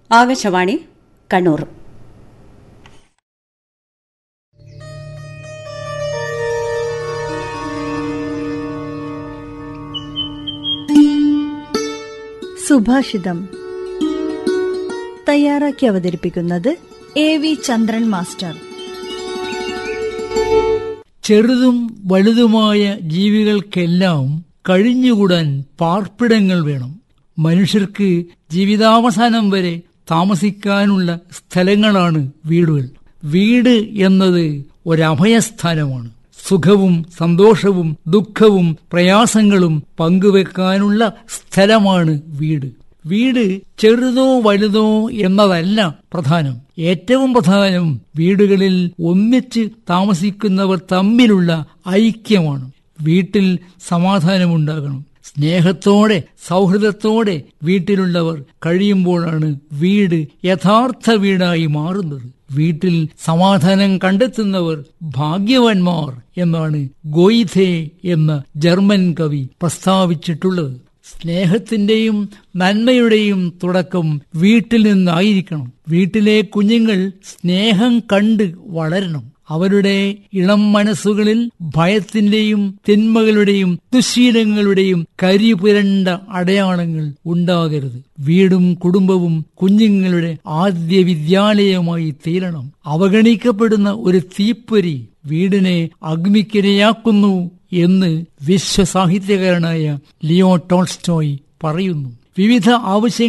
ആകാശവാണി കണ്ണൂർ സുഭാഷിതം തയ്യാറാക്കി അവതരിപ്പിക്കുന്നത് എ വി ചന്ദ്രൻ മാസ്റ്റർ ചെറുതും വലുതുമായ ജീവികൾക്കെല്ലാം കഴിഞ്ഞുകൂടാൻ പാർപ്പിടങ്ങൾ വേണം മനുഷ്യർക്ക് ജീവിതാവസാനം വരെ താമസിക്കാനുള്ള സ്ഥലങ്ങളാണ് വീടുകൾ വീട് എന്നത് ഒരഭയസ്ഥാനമാണ് സുഖവും സന്തോഷവും ദുഃഖവും പ്രയാസങ്ങളും പങ്കുവെക്കാനുള്ള സ്ഥലമാണ് വീട് വീട് ചെറുതോ വലുതോ എന്നതല്ല പ്രധാനം ഏറ്റവും പ്രധാനം വീടുകളിൽ ഒന്നിച്ച് താമസിക്കുന്നവർ തമ്മിലുള്ള ഐക്യമാണ് വീട്ടിൽ സമാധാനമുണ്ടാകണം സ്നേഹത്തോടെ സൗഹൃദത്തോടെ വീട്ടിലുള്ളവർ കഴിയുമ്പോഴാണ് വീട് യഥാർത്ഥ വീടായി മാറുന്നത് വീട്ടിൽ സമാധാനം കണ്ടെത്തുന്നവർ ഭാഗ്യവാന്മാർ എന്നാണ് ഗോയിഥേ എന്ന ജർമ്മൻ കവി പ്രസ്താവിച്ചിട്ടുള്ളത് സ്നേഹത്തിന്റെയും നന്മയുടെയും തുടക്കം വീട്ടിൽ നിന്നായിരിക്കണം വീട്ടിലെ കുഞ്ഞുങ്ങൾ സ്നേഹം കണ്ട് വളരണം അവരുടെ ഇളം മനസ്സുകളിൽ ഭയത്തിന്റെയും തിന്മകളുടെയും ദുശീലങ്ങളുടെയും കരിപുരണ്ട അടയാളങ്ങൾ ഉണ്ടാകരുത് വീടും കുടുംബവും കുഞ്ഞുങ്ങളുടെ ആദ്യ വിദ്യാലയമായി തീരണം അവഗണിക്കപ്പെടുന്ന ഒരു തീപ്പൊരി വീടിനെ അഗ്നിക്കിരയാക്കുന്നു എന്ന് വിശ്വസാഹിത്യകാരനായ ലിയോ ടോൾസ്റ്റോയ് പറയുന്നു വിവിധ ആവശ്യങ്ങൾ